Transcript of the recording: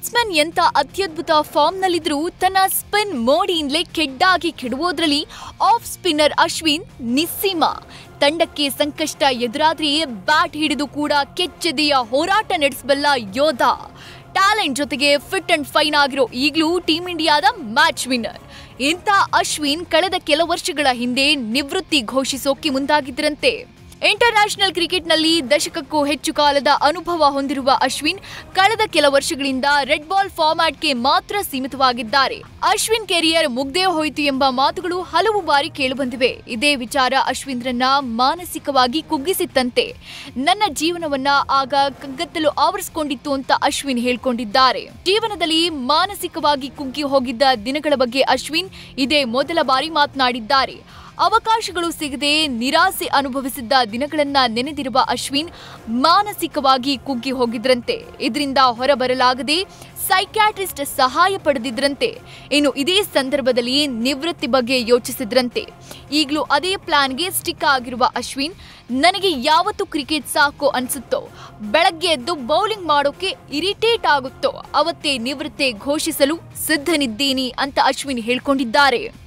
batsman ಎಂತ ಅತ್ಯದ್ಭುತ ಫಾರ್ಮ್ನಲ್ಲಿದ್ರೂ ತನ್ನ ಸ್ಪಿನ್ ಮೋಡಿಯಿಂದಲೇ ಕೆಡ್ಡಾಗಿ ಕೆಡುವುದರಲ್ಲಿ ಆಫ್ ಸ್ಪಿನ್ನರ್ ಅಶ್ವಿನ್ ನಿಸ್ಸೀಮ ತಂಡಕ್ಕೆ ಸಂಕಷ್ಟ ಎದುರಾದ್ರೆ ಬ್ಯಾಟ್ ಹಿಡಿದು ಕೂಡ ಕೆಚ್ಚೆದೆಯ ಹೋರಾಟ ನಡೆಸಬಲ್ಲ ಯೋಧ ಟ್ಯಾಲೆಂಟ್ ಜೊತೆಗೆ ಫಿಟ್ ಅಂಡ್ ಫೈನ್ ಆಗಿರೋ ಈಗಲೂ ಟೀಂ ಇಂಡಿಯಾದ ಮ್ಯಾಚ್ ವಿನ್ನರ್ ಇಂಥ ಅಶ್ವಿನ್ ಕಳೆದ ಕೆಲ ವರ್ಷಗಳ ಹಿಂದೆ ನಿವೃತ್ತಿ ಘೋಷಿಸೋಕೆ ಮುಂದಾಗಿದ್ರಂತೆ ಇಂಟರ್ನ್ಯಾಷನಲ್ ಕ್ರಿಕೆಟ್ನಲ್ಲಿ ದಶಕಕ್ಕೂ ಹೆಚ್ಚು ಕಾಲದ ಅನುಭವ ಹೊಂದಿರುವ ಅಶ್ವಿನ್ ಕಳೆದ ಕೆಲ ವರ್ಷಗಳಿಂದ ರೆಡ್ ಬಾಲ್ ಫಾರ್ಮ್ಯಾಟ್ಗೆ ಮಾತ್ರ ಸೀಮಿತವಾಗಿದ್ದಾರೆ ಅಶ್ವಿನ್ ಕೆರಿಯರ್ ಮುಗ್ದೇ ಹೋಯಿತು ಎಂಬ ಮಾತುಗಳು ಹಲವು ಬಾರಿ ಕೇಳಿಬಂದಿವೆ ಇದೇ ವಿಚಾರ ಅಶ್ವಿನ್ರನ್ನ ಮಾನಸಿಕವಾಗಿ ಕುಗ್ಗಿಸಿತ್ತಂತೆ ನನ್ನ ಜೀವನವನ್ನ ಆಗ ಕಗ್ಗತ್ತಲು ಆವರಿಸಿಕೊಂಡಿತ್ತು ಅಂತ ಅಶ್ವಿನ್ ಹೇಳ್ಕೊಂಡಿದ್ದಾರೆ ಜೀವನದಲ್ಲಿ ಮಾನಸಿಕವಾಗಿ ಕುಗ್ಗಿ ಹೋಗಿದ್ದ ದಿನಗಳ ಬಗ್ಗೆ ಅಶ್ವಿನ್ ಇದೇ ಮೊದಲ ಬಾರಿ ಮಾತನಾಡಿದ್ದಾರೆ ಅವಕಾಶಗಳು ಸಿಗದೆ ನಿರಾಸೆ ಅನುಭವಿಸಿದ್ದ ದಿನಗಳನ್ನ ನೆನೆದಿರುವ ಅಶ್ವಿನ್ ಮಾನಸಿಕವಾಗಿ ಕುಗ್ಗಿ ಹೋಗಿದ್ರಂತೆ ಇದರಿಂದ ಹೊರಬರಲಾಗದೆ ಸೈಕ್ಯಾಟ್ರಿಸ್ಟ್ ಸಹಾಯ ಪಡೆದಿದ್ರಂತೆ ಇನ್ನು ಇದೇ ಸಂದರ್ಭದಲ್ಲಿ ನಿವೃತ್ತಿ ಬಗ್ಗೆ ಯೋಚಿಸಿದ್ರಂತೆ ಈಗಲೂ ಅದೇ ಪ್ಲಾನ್ಗೆ ಸ್ಟಿಕ್ ಆಗಿರುವ ಅಶ್ವಿನ್ ನನಗೆ ಯಾವತ್ತು ಕ್ರಿಕೆಟ್ ಸಾಕು ಅನ್ಸುತ್ತೋ ಬೆಳಗ್ಗೆ ಎದ್ದು ಬೌಲಿಂಗ್ ಮಾಡೋಕೆ ಇರಿಟೇಟ್ ಆಗುತ್ತೋ ಅವತ್ತೇ ನಿವೃತ್ತಿ ಘೋಷಿಸಲು ಸಿದ್ಧನಿದ್ದೀನಿ ಅಂತ ಅಶ್ವಿನ್ ಹೇಳ್ಕೊಂಡಿದ್ದಾರೆ